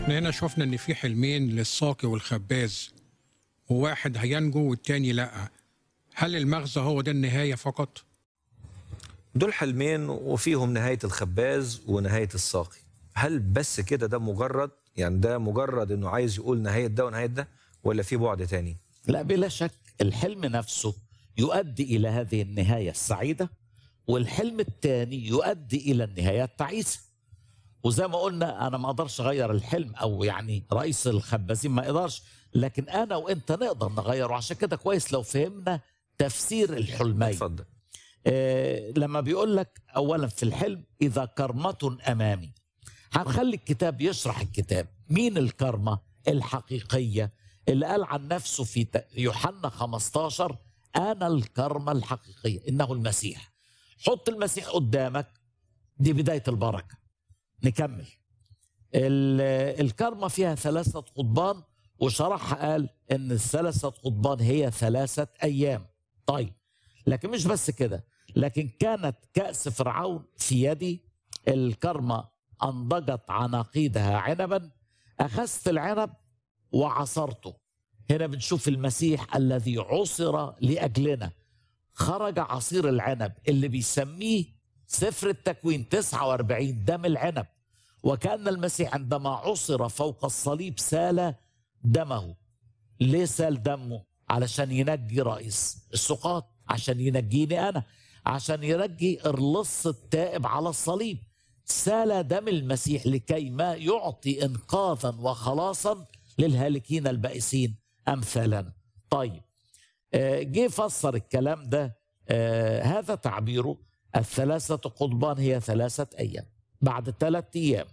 احنا هنا شفنا ان في حلمين للساقي والخباز وواحد هينجو والتاني لا هل المغزى هو ده النهاية فقط؟ دول حلمين وفيهم نهاية الخباز ونهاية الساقي هل بس كده ده مجرد يعني ده مجرد انه عايز يقول نهاية ده ونهاية ده ولا في بعد تاني لا بلا شك الحلم نفسه يؤدي الى هذه النهايه السعيده والحلم الثاني يؤدي الى النهايه التعيسه وزي ما قلنا انا ما اقدرش اغير الحلم او يعني رئيس الخبازين ما يقدرش لكن انا وانت نقدر نغيره عشان كده كويس لو فهمنا تفسير الحلمين اتفضل آه، لما بيقول لك اولا في الحلم اذا كرمه امامي هنخلي الكتاب يشرح الكتاب مين الكرمه الحقيقيه اللي قال عن نفسه في ت- يوحنا 15 انا الكرمه الحقيقيه انه المسيح حط المسيح قدامك دي بدايه البركه نكمل ال- الكرمه فيها ثلاثه قضبان وشرحها قال ان الثلاثه قضبان هي ثلاثه ايام طيب لكن مش بس كده لكن كانت كأس فرعون في يدي الكرمة أنضجت عناقيدها عنبا أخذت العنب وعصرته هنا بنشوف المسيح الذي عصر لأجلنا خرج عصير العنب اللي بيسميه سفر التكوين 49 دم العنب وكأن المسيح عندما عصر فوق الصليب سال دمه ليه سال دمه علشان ينجي رئيس السقاط عشان ينجيني انا عشان ينجي الرص التائب على الصليب سال دم المسيح لكي ما يعطي انقاذا وخلاصا للهالكين البائسين امثالنا طيب آه، جه فسر الكلام ده آه، هذا تعبيره الثلاثة قضبان هي ثلاثة أيام بعد ثلاثة أيام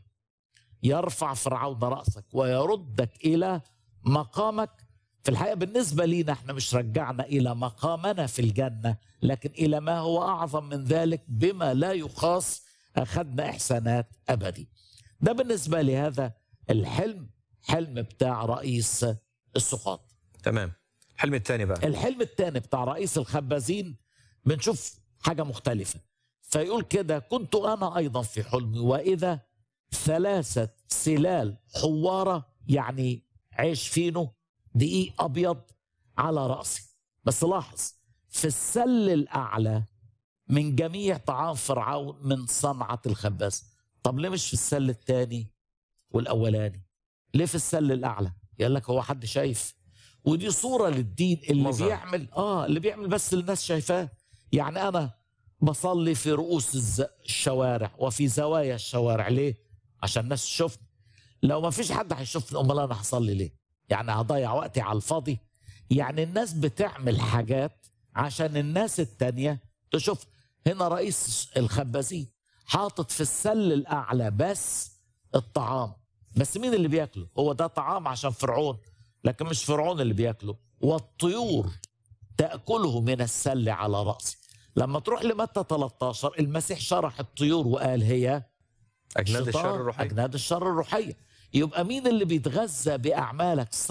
يرفع فرعون رأسك ويردك إلى مقامك في الحقيقة بالنسبة لينا احنا مش رجعنا إلى مقامنا في الجنة لكن إلى ما هو أعظم من ذلك بما لا يقاس أخذنا إحسانات أبدي ده بالنسبة لهذا الحلم حلم بتاع رئيس السقاط تمام الحلم الثاني بقى الحلم الثاني بتاع رئيس الخبازين بنشوف حاجة مختلفة فيقول كده كنت أنا أيضا في حلمي وإذا ثلاثة سلال حوارة يعني عيش فينو دقيق أبيض على رأسي بس لاحظ في السل الأعلى من جميع طعام فرعون من صنعة الخباز طب ليه مش في السل الثاني والأولاني ليه في السل الأعلى يقول لك هو حد شايف ودي صورة للدين اللي مظهر. بيعمل اه اللي بيعمل بس اللي الناس شايفاه يعني أنا بصلي في رؤوس الز- الشوارع وفي زوايا الشوارع ليه؟ عشان الناس تشوفني لو ما فيش حد هيشوفني امال انا هصلي ليه؟ يعني هضيع وقتي على الفاضي يعني الناس بتعمل حاجات عشان الناس التانية تشوف هنا رئيس الخبازين حاطط في السل الاعلى بس الطعام بس مين اللي بياكله؟ هو ده طعام عشان فرعون لكن مش فرعون اللي بياكله والطيور تأكله من السل على رأسي لما تروح لمتى 13 المسيح شرح الطيور وقال هي اجناد شيطان، الشر الروحي أجناد الشر الروحية يبقى مين اللي بيتغذى بأعمالك